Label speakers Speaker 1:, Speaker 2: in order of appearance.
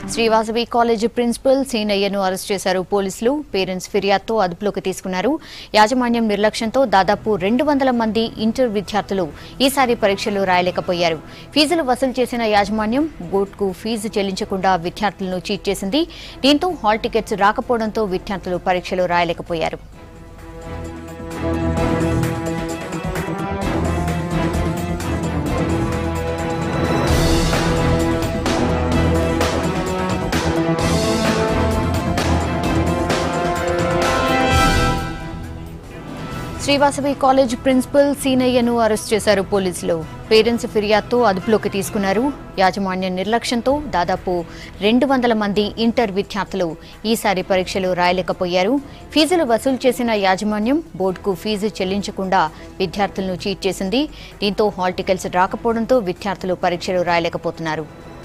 Speaker 1: Sri Vasavi college principal సీనయ్యను arrest చేశారు పోలీసులు పేరెంట్స్ ఫిర్యాదుతో అదుపులోకి తీసుకున్నారు యాజమాన్యం నిర్లక్ష్యంతో దాదాపు రెండు వందల మంది ఇంటర్ విద్యార్థులు ఈసారి పరీక్షలు రాయలేకపోయారు ఫీజులు వసూలు చేసిన యాజమాన్యం బోర్డుకు ఫీజు చెల్లించకుండా విద్యార్థులను చీట్ చేసింది దీంతో హాల్ టికెట్స్ రాకపోవడంతో విద్యార్థులు పరీక్షలు రాయలేకపోయారు శ్రీవాసవి కాలేజ్ ప్రిన్సిపల్ సీనయ్యను అరెస్ట్ చేశారు పోలీసులు పేరెంట్స్ ఫిర్యాదుతో అదుపులోకి తీసుకున్నారు యాజమాన్య నిర్లక్ష్యంతో దాదాపు రెండు వందల మంది ఇంటర్ విద్యార్థులు ఈసారి పరీక్షలు రాయలేకపోయారు ఫీజులు వసూలు చేసిన యాజమాన్యం బోర్డుకు ఫీజు చెల్లించకుండా విద్యార్థులను చీట్ చేసింది దీంతో హాల్ టికెట్స్ రాకపోవడంతో విద్యార్థులు పరీక్షలు రాయలేకపోతున్నారు